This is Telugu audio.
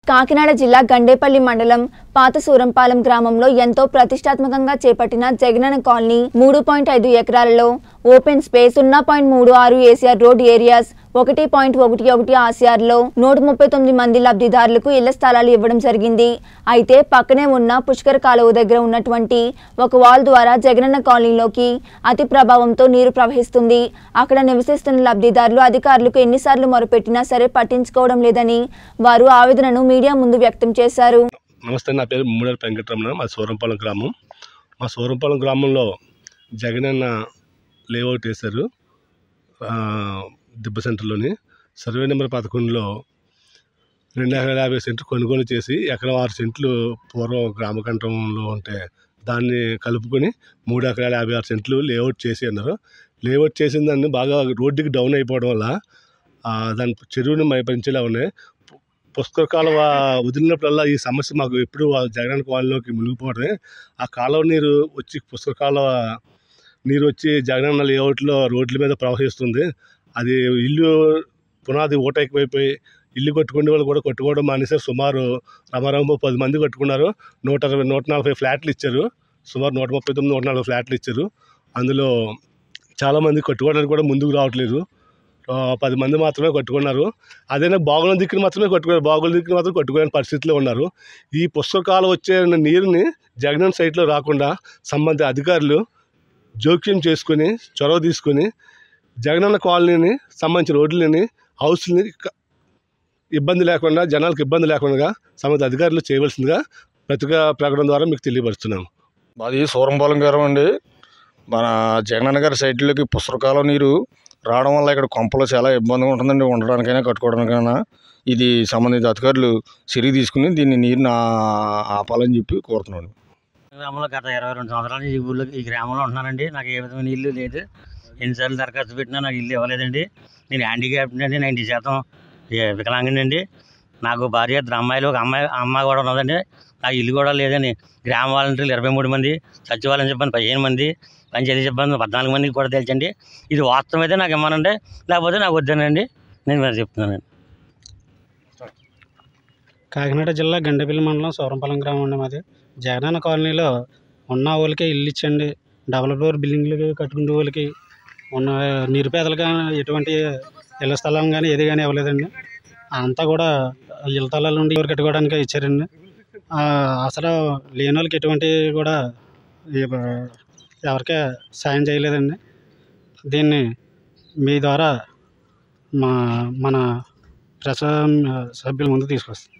కాకినాడ జిల్లా గండేపల్లి మండలం పాత సూరంపాలెం గ్రామంలో ఎంతో ప్రతిష్టాత్మకంగా చేపట్టిన జగనన్న కాలనీ మూడు పాయింట్ ఐదు ఎకరాలలో ఓపెన్ స్పేస్ సున్నా పాయింట్ మూడు ఆరు ఏసీఆర్ రోడ్ ఏరియాస్ ఒకటి పాయింట్ ఒకటి ఒకటి ఆసియార్లో నూట ముప్పై తొమ్మిది మంది లబ్ధిదారులకు ఇళ్ల స్థలాలు ఇవ్వడం జరిగింది అయితే పక్కనే ఉన్న పుష్కర కాలువ దగ్గర ఉన్నటువంటి ఒక వాల్ ద్వారా జగనన్న కాలనీలోకి అతి ప్రభావంతో నీరు ప్రవహిస్తుంది అక్కడ నివసిస్తున్న లబ్ధిదారులు అధికారులకు ఎన్నిసార్లు మొరపెట్టినా సరే పట్టించుకోవడం లేదని వారు ఆవేదనను మీడియా ముందు వ్యక్తం చేశారు నమస్తే నా పేరు మూడేరు వెంకటరమణ మా సూరంపాలెం గ్రామం మా సూరంపాలెం గ్రామంలో జగనన్న లేఅవుట్ వేశారు ఆ, దిబ్బ సెంటర్లోని సర్వే నెంబర్ పదకొండులో రెండు ఎకరాల యాభై సెంట్లు కొనుగోలు చేసి ఎకరం ఆరు సెంట్లు పూర్వం గ్రామ కంఠంలో ఉంటే దాన్ని కలుపుకొని మూడు ఎకరాల యాభై ఆరు సెంట్లు లేఅవుట్ చేసి అన్నారు లేఅవుట్ చేసిన దాన్ని బాగా రోడ్డుకి డౌన్ అయిపోవడం వల్ల ఆ, దాని చెరువుని మైపరించేలా ఉన్నాయి పు- పుష్కర కాలువ వదిలినప్పుడల్లా ఈ సమస్య మాకు ఎప్పుడు ఆ జగన్ కాలనీలోకి మునిగిపోవడమే ఆ కాలువ నీరు వచ్చి పుష్కర కాలువ నీరు వచ్చి జగనన్న లేఅవుట్లో రోడ్ల మీద ప్రవహిస్తుంది అది ఇల్లు పునాది ఊట ఎక్కువైపోయి ఇల్లు కట్టుకునే వాళ్ళు కూడా కట్టుకోవడం మానేసారు సుమారు రమారామ పది మంది కట్టుకున్నారు నూట అరవై నూట నలభై ఫ్లాట్లు ఇచ్చారు సుమారు నూట ముప్పై తొమ్మిది నూట నలభై ఫ్లాట్లు ఇచ్చారు అందులో చాలామంది కట్టుకోవడానికి కూడా ముందుకు రావట్లేదు ఆ, పది మంది మాత్రమే కట్టుకున్నారు అదేనా బాగుల దిక్కున మాత్రమే కట్టుకున్నారు బాగుల దిక్కున మాత్రం కట్టుకునే పరిస్థితిలో ఉన్నారు ఈ పుస్తకాలు వచ్చే నీరుని జగనన్ సైట్లో రాకుండా సంబంధిత అధికారులు జోక్యం చేసుకొని చొరవ తీసుకొని జగనన్న కాలనీని సంబంధించిన రోడ్లని హౌస్ని క- ఇబ్బంది లేకుండా జనాలకు ఇబ్బంది లేకుండా సంబంధిత అధికారులు చేయవలసిందిగా పత్రికా ప్రకటన ద్వారా మీకు తెలియపరుస్తున్నాను మాది సూరంపాలెం గారం అండి మన జగనన్న గారి సైట్లోకి పుస్తకాల నీరు రావడం వల్ల ఇక్కడ కొంపలో చాలా ఇబ్బందిగా ఉంటుందండి ఉండడానికైనా కట్టుకోవడానికైనా ఇది సంబంధిత అధికారులు చర్య తీసుకుని దీన్ని నీరుని ఆ- ఆపాలని చెప్పి కోరుతున్నాను గ్రామంలో గత ఇరవై రెండు సంవత్సరాల నుంచి ఈ ఊళ్ళో ఈ గ్రామంలో ఉంటున్నానండి నాకు ఏ విధమైన ఇల్లు లేదు ఎన్నిసార్లు దరఖాస్తు పెట్టినా నాకు ఇల్లు ఇవ్వలేదండి నేను హ్యాండిక్యాప్ అండి నైంటీ శాతం వికలాంగండి అండి నాకు భార్య ఇద్దరు అమ్మాయిలు ఒక అమ్మాయి అమ్మాయి కూడా ఉన్నదండి నాకు ఇల్లు కూడా లేదని గ్రామ వాలంటీర్లు ఇరవై మూడు మంది సచివాలయం సిబ్బంది పదిహేను మంది పంచాయతీ సిబ్బంది పద్నాలుగు మందికి కూడా తెలుసండి ఇది వాస్తవం అయితే నాకు ఇవ్వనండి లేకపోతే నాకు వద్దానండి నేను మరి చెప్తున్నానండి కాకినాడ జిల్లా గండెపల్లి మండలం సౌరంపాలెం గ్రామం అండి మాది జగనన్న కాలనీలో ఉన్న వాళ్ళకి ఇల్లు ఇచ్చండి డబుల్ ఫ్లోర్ బిల్డింగ్లు కట్టుకునే వాళ్ళకి ఉన్న నిరుపేదలుగా ఎటువంటి ఇళ్ల స్థలం కానీ ఏది కానీ ఇవ్వలేదండి అంతా కూడా ఇళ్ళ స్థలాల నుండి ఎవరు కట్టుకోవడానికి ఇచ్చారండి ఆ, అసలు లేని వాళ్ళకి ఎటువంటి కూడా ఇవ- ఎవరికే సాయం చేయలేదండి దీన్ని మీ ద్వారా మా మన ప్రజా సభ్యుల ముందు తీసుకొస్తాం